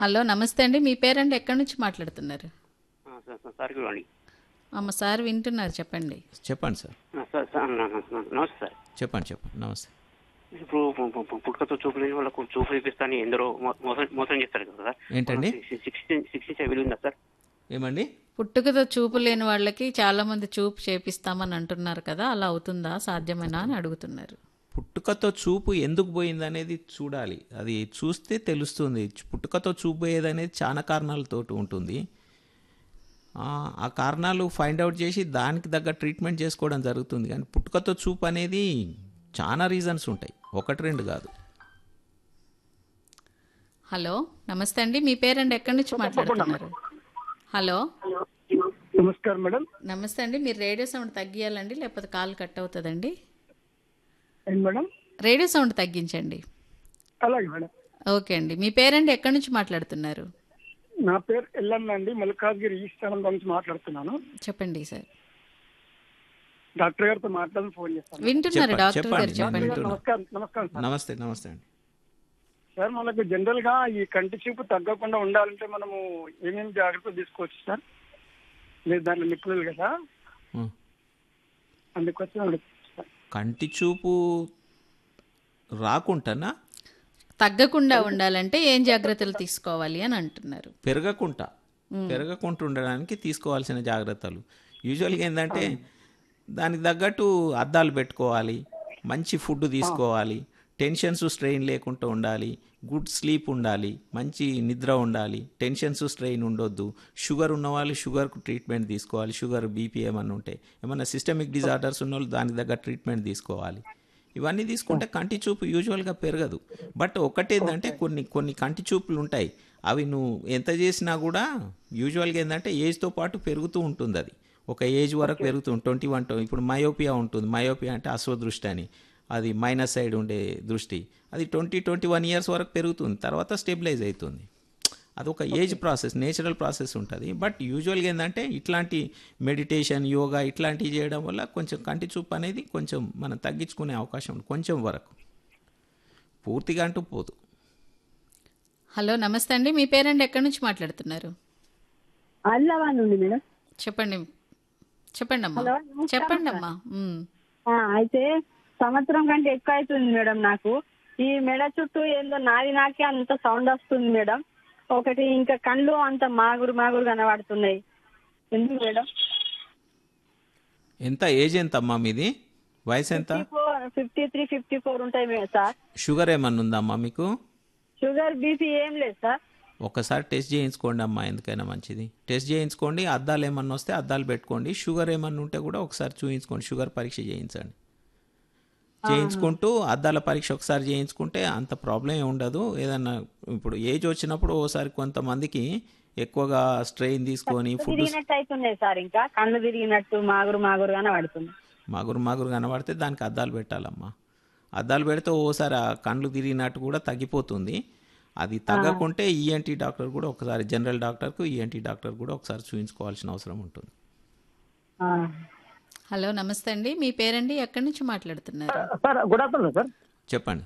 Hello నమస్తే అండి మీ పేరండి ఎక్కడి నుంచి మాట్లాడుతున్నారు ఆ, సార్ సార్ సార్ ఇవ్వండి అమ్మ సార్ వింటున్నారు చెప్పండి చెప్పండి సార్ ఆ, సార్ సార్ న- న- న- నమస్తే సార్ చెప్పండి చెప్పండి నమస్తే ఇప్పుడు పు- పు- పు- పుట్టుకతో చూపు లేని వాళ్ళకు చూపు చూపిస్తాను ఎందరో మో- మోసం మోసం చేస్తారు కదా సార్ ఏంటండి? సిక్స్టీన్ సిక్స్టీన్ వీలు ఉందా సార్ ఏమండి పుట్టుకతో చూపు లేని వాళ్ళకి చాలా మంది చూపు చేపిస్తామని అంటున్నారు కదా అలా అవుతుందా సాధ్యమేనా అని అడుగుతున్నారు పుట్టుకతో చూపు ఎందుకు పోయింది అనేది చూడాలి అది చూస్తే తెలుస్తుంది పుట్టుకతో చూపు పోయేది అనేది చాలా కారణాలతో ఉంటుంది ఆ, ఆ కారణాలు ఫైండ్ అవుట్ చేసి దానికి తగ్గ ట్రీట్మెంట్ చేసుకోవడం జరుగుతుంది కానీ పుట్టుకతో చూపు అనేది చాలా రీజన్స్ ఉంటాయి ఒకటి రెండు కాదు హలో నమస్తే అండి మీ పేరండి ఎక్కడి నుంచి మాట్లాడుతున్నారు హలో నమస్కారం మేడం నమస్తే అండి మీరు రేడియో సౌండ్ తగ్గియాలండి లేకపోతే కాల్ కట్ అవుతుందండి ఏంటి మేడం రేడియో సౌండ్ తగ్గించండి అలాగే మేడం ఓకే అండి మీ పేరండి ఎక్కడి నుంచి మాట్లాడుతున్నారు నా పేరు ఎల్లన్న అండి మల్కాజ్గిరి ఈస్ట్ ఆనందం నుంచి మాట్లాడుతున్నాను చెప్పండి సార్ డాక్టర్ గారితో మాట్లాడని ఫోన్ చేస్తాను వింటున్నారు చెప్పండి, డాక్టర్ గారు చెప్పండి. చెప్పండి వింటున్నా. నమస్కారం నమస్కారం సార్ నమస్తే నమస్తే అండి సార్ మనకు జనరల్ గా ఈ కంటి చూపు తగ్గకుండా ఉండాలంటే మనము ఏమేమి జాగ్రత్తలు తీసుకోవచ్చు సార్ మీరు దాంట్లో నిపుణులు కదా ఉం. అందుకోసం అడుగుతున్నాను సార్. కంటి చూపు రాకుండానా తగ్గకుండా ఉండాలంటే ఏం జాగ్రత్తలు తీసుకోవాలి అని అంటున్నారు పెరగకుండా పెరగకుండా ఉండడానికి తీసుకోవాల్సిన జాగ్రత్తలు యూజువల్గా ఏంటంటే దానికి తగ్గట్టు అద్దాలు పెట్టుకోవాలి మంచి ఫుడ్ తీసుకోవాలి టెన్షన్స్ స్ట్రెయిన్ లేకుండా ఉండాలి గుడ్ స్లీప్ ఉండాలి మంచి నిద్ర ఉండాలి టెన్షన్స్ స్ట్రెయిన్ ఉండొద్దు షుగర్ ఉన్న వాళ్ళు షుగర్కు ట్రీట్మెంట్ తీసుకోవాలి షుగర్ బీపీ ఏమన్నా ఉంటే ఏమన్నా సిస్టమిక్ డిజార్డర్స్ ఉన్న వాళ్ళు దానికి తగ్గ ట్రీట్మెంట్ తీసుకోవాలి ఇవన్నీ తీసుకుంటే కంటి చూపు యూజువల్గా పెరగదు బట్ ఒకటేంటంటే కొన్ని కొన్ని కంటి చూపులు ఉంటాయి అవి నువ్వు ఎంత చేసినా కూడా యూజువల్గా ఏంటంటే ఏజ్తో పాటు పెరుగుతూ ఉంటుంది అది ఒక ఏజ్ వరకు పెరుగుతుంది ట్వంటీ వన్ ఇప్పుడు మయోపియా ఉంటుంది మయోపియా అంటే అశ్వదృష్టి అని అది మైనస్ సైడ్ ఉండే దృష్టి అది ట్వంటీ ట్వంటీ వన్ ఇయర్స్ వరకు పెరుగుతుంది తర్వాత స్టెబిలైజ్ అవుతుంది అదొక ఏజ్ ప్రాసెస్ నేచురల్ ప్రాసెస్ ఉంటుంది బట్ యూజువల్గా ఏంటంటే ఇట్లాంటి మెడిటేషన్ యోగా ఇట్లాంటివి చేయడం వల్ల కొంచెం కంటి చూపు అనేది కొంచెం మనం తగ్గించుకునే అవకాశం ఉంది కొంచెం వరకు పూర్తిగా అంటూ పోదు హలో నమస్తే అండి మీ పేరండి ఎక్కడి నుంచి మాట్లాడుతున్నారు అల్లవా నుండి మేడం చెప్పండి చెప్పండి అమ్మా హలో, నమస్కారం చెప్పండి అమ్మా ఉమ్. ఆ, అయితే సంవత్సరం కంటే ఎక్కువ అవుతుంది మేడం నాకు ఈ మెడ చుట్టూ ఏందో నాది నాకే అంత సౌండ్ వస్తుంది మేడం ఒకటి ఇంకా కళ్ళు అంత మాగురు మాగురు కనబడుతున్నాయి ఎందుకు మేడం ఎంత ఏజ్ ఎంత అమ్మా మీది వయసు ఎంత ఫిఫ్టీ త్రీ ఫిఫ్టీ ఫోర్ ఉంటాయి మేడం సార్ షుగర్ ఏమన్నా ఉందమ్మా మీకు షుగర్ బీపీ ఏం లేదు సార్ ఒక్కసారి టెస్ట్ చేయించుకోండి అమ్మా ఎందుకైనా మంచిది టెస్ట్ చేయించుకోండి అద్దాలు ఏమన్నా వస్తే అద్దాలు పెట్టుకోండి షుగర్ ఏమన్నా ఉంటే కూడా ఒకసారి చూయించుకోండి షుగర్ పరీక్ష చేయించండి చేయించుకుంటూ అద్దాల పరీక్ష ఒకసారి చేయించుకుంటే అంత ప్రాబ్లం ఏమి ఉండదు ఏదన్నా ఇప్పుడు ఏజ్ వచ్చినప్పుడు ఓసారి కొంతమందికి ఎక్కువగా స్ట్రెయిన్ తీసుకొని ఫుడ్ తిరిగినట్టు అవుతున్నాయి సార్ ఇంకా కళ్ళు తిరిగినట్టు మాగురు మాగురు కనబడుతుంది మాగురు మాగురు కనబడితే దానికి అద్దాలు పెట్టాలమ్మా అద్దాలు పెడితే ఓసారి ఆ కండ్లు తిరిగినట్టు కూడా తగ్గిపోతుంది అది తగ్గకుంటే ఈఎన్టీ డాక్టర్ కూడా ఒకసారి జనరల్ డాక్టర్కు ఈఎన్టీ డాక్టర్ కూడా ఒకసారి చూయించుకోవాల్సిన అవసరం ఉంటుంది ఆ. హలో నమస్తే అండి మీ పేరండి ఎక్కడి నుంచి మాట్లాడుతున్నారు సార్ గుడ్ ఆఫ్టర్నూన్ సార్ చెప్పండి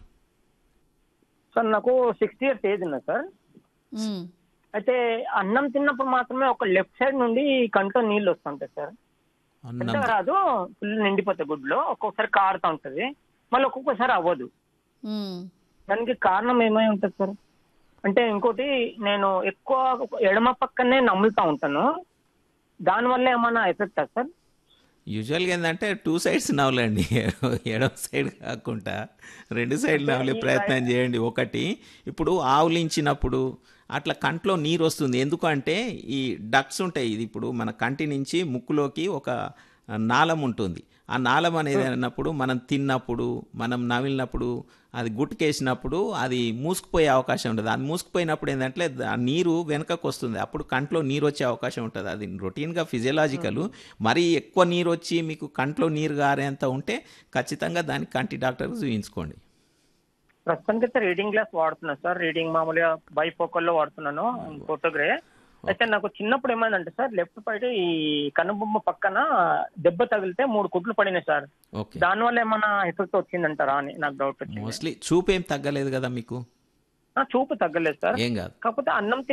సార్ నాకు సిక్స్టీ ఇయర్స్ ఏజ్ ఉన్నది సార్ ఉమ్. అయితే అన్నం తిన్నప్పుడు మాత్రమే ఒక లెఫ్ట్ సైడ్ నుండి కంట్లో నీళ్ళు వస్తుంటాయి సార్ అన్నం పెద్దగా రాదు ఫుల్ నిండిపోతాయి గుడ్లో ఒక్కొక్కసారి కారుతా ఉంటది మళ్ళీ ఒక్కొక్కసారి అవ్వదు ఉమ్. దానికి కారణం ఏమై ఉంటుంది సార్ అంటే ఇంకోటి నేను ఎక్కువ ఎడమ పక్కనే నమ్ములుతా ఉంటాను దానివల్ల ఏమైనా ఎఫెక్టా సార్ యూజువల్గా ఏంటంటే టూ సైడ్స్ నవ్వులండి ఎడమ సైడ్ కాకుండా రెండు సైడ్ నవ్వులే ప్రయత్నం చేయండి ఒకటి ఇప్పుడు ఆవులించినప్పుడు అట్లా కంట్లో నీరు వస్తుంది ఎందుకంటే ఈ డక్స్ ఉంటాయి ఇది ఇప్పుడు మన కంటి నుంచి ముక్కులోకి ఒక నాళం ఉంటుంది ఆ నాళం అనేది అన్నప్పుడు మనం తిన్నప్పుడు మనం నమిలినప్పుడు అది గుట్టుకేసినప్పుడు అది మూసుకుపోయే అవకాశం ఉంటుంది అది మూసుకుపోయినప్పుడు ఏంటంటే ఆ నీరు వెనకకు వస్తుంది అప్పుడు కంట్లో నీరు వచ్చే అవకాశం ఉంటుంది అది రొటీన్గా ఫిజియలాజికల్ మరీ ఎక్కువ నీరు వచ్చి మీకు కంట్లో నీరు గారేంత ఉంటే ఖచ్చితంగా దానికి కంటి డాక్టర్ చూయించుకోండి ప్రస్తుతానికి అయితే రీడింగ్ గ్లాస్ వాడుతున్నాను సార్ రీడింగ్ మామూలుగా బైపోకల్లో వాడుతున్నాను ఫోటోగ్రే అయితే నాకు చిన్నప్పుడు ఏమైందంటే సార్ లెఫ్ట్ సైడ్ ఈ కనుబొమ్మ పక్కన దెబ్బ తగిలితే మూడు కుట్లు పడినాయి సార్ ఓకే దానివల్ల ఏమైనా ఎఫెక్ట్ వచ్చిందంటారా అని నాకు డౌట్ వచ్చింది మోస్ట్లీ చూపు ఏం తగ్గలేదు కదా మీకు ఆ, చూపు తగ్గలేదు సార్ ఏం కాదు కాకపోతే అన్నం